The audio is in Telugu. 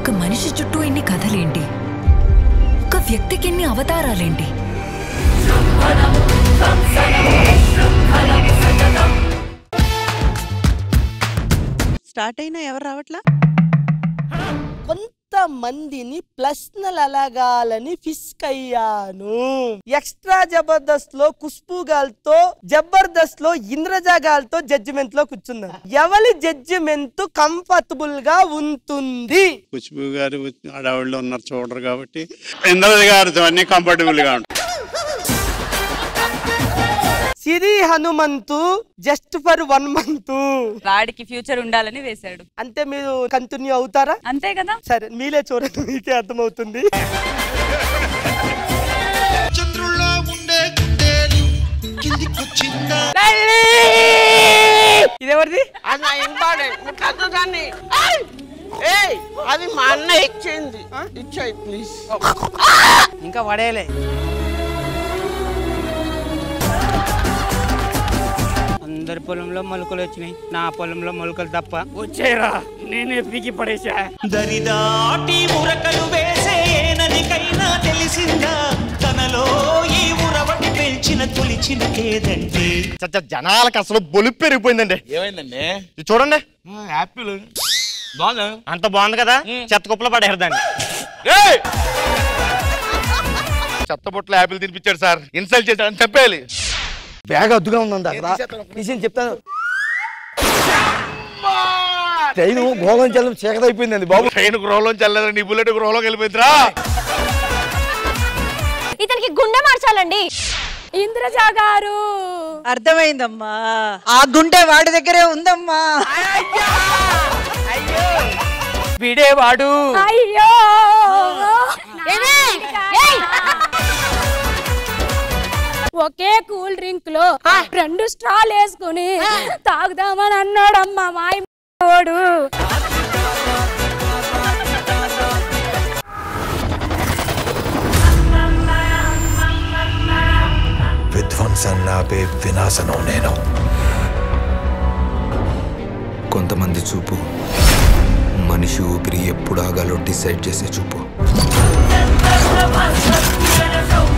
ఒక మనిషి చుట్టూ ఇన్ని కథలేంటి ఒక వ్యక్తికి ఎన్ని అవతారాలేంటి స్టార్ట్ అయినా ఎవరు రావట్లా కొంతమందిని ప్రశ్నలు అలగాలని ఫిస్క్ అయ్యాను ఎక్స్ట్రా జబర్దస్త్ లో ఖుష్బు గాల్తో జబర్దస్త్ లో ఇంద్రజా గాల్తో జడ్జిమెంట్ లో కూర్చున్నాను ఎవరి జడ్జిమెంట్ కంఫర్టబుల్ గా ఉంటుంది ఖుష్బు గారు ఆడవాళ్ళు ఉన్నారు చూడరు కాబట్టి ఇంద్రజ గారితో అన్ని కంఫర్టబుల్ గా ఉంటాయి Siri Hanumanthu just for one month వాడికి ఫ్యూచర్ ఉండాలని వేశాడు అంటే మీరు కంటిన్యూ అవుతారా అంతే కదా సరే మీలే చూడండి మీకే అర్థమవుతుంది చంద్రుల్లో ఉండే గుండెలు కిందికొచ్చిందా ఇదెవరిది అది నా ఇంపార్టెంట్ నువ్వు కద్దు దాన్ని ఏయ్! ఏయ్ అది మా అన్న ఇచ్చింది ఇచ్చాయి ప్లీజ్ ఇంకా పడేయలే అందరి పొలంలో మొలకలు వచ్చినాయి నా పొలంలో మొలకలు తప్ప వచ్చేరా నేనే పీకి పడేసా దరిదాటి ఉరకలు వేసేననికైనా తెలిసిందా తనలో ఈ ఉరవటి పెంచిన తొలిచిన కేదంటే జనాలకు అసలు బొలుపు పెరిగిపోయిందండి ఏమైందండి ఇది చూడండి యాపిల్ బాగుందా అంత బాగుంది కదా చెత్త కుప్పలో పడేరు దాన్ని చెత్త బుట్టలో యాపిల్ తినిపించాడు సార్ ఇన్సల్ట్ చేశాడు చెప్పేయాలి బ్యాగ్ అద్దుగా ఉందండి అక్కడ తీసి చెప్తాను ట్రైన్ గోగం చల్లం చీకటి అయిపోయిందండి బాబు ట్రైన్ గృహలోంచి వెళ్ళలేదు నీ బుల్లెట్ గృహలోకి వెళ్ళిపోయిందిరా ఇతనికి గుండె మార్చాలండి ఇంద్రజ గారు అర్థమైందమ్మా ఆ గుండె వాడి దగ్గరే ఉందమ్మా వీడేవాడు అయ్యో ఒకే కూల్ డ్రింక్ లో రెండు స్ట్రాలు వేసుకుని తాగుదామని అన్నాడమ్మా మాయ వాడు విధ్వంసం ఆపే వినాశనం నేను కొంతమంది చూపు మనిషి ఊపిరి ఎప్పుడు ఆగాలో డిసైడ్ చేసే చూపు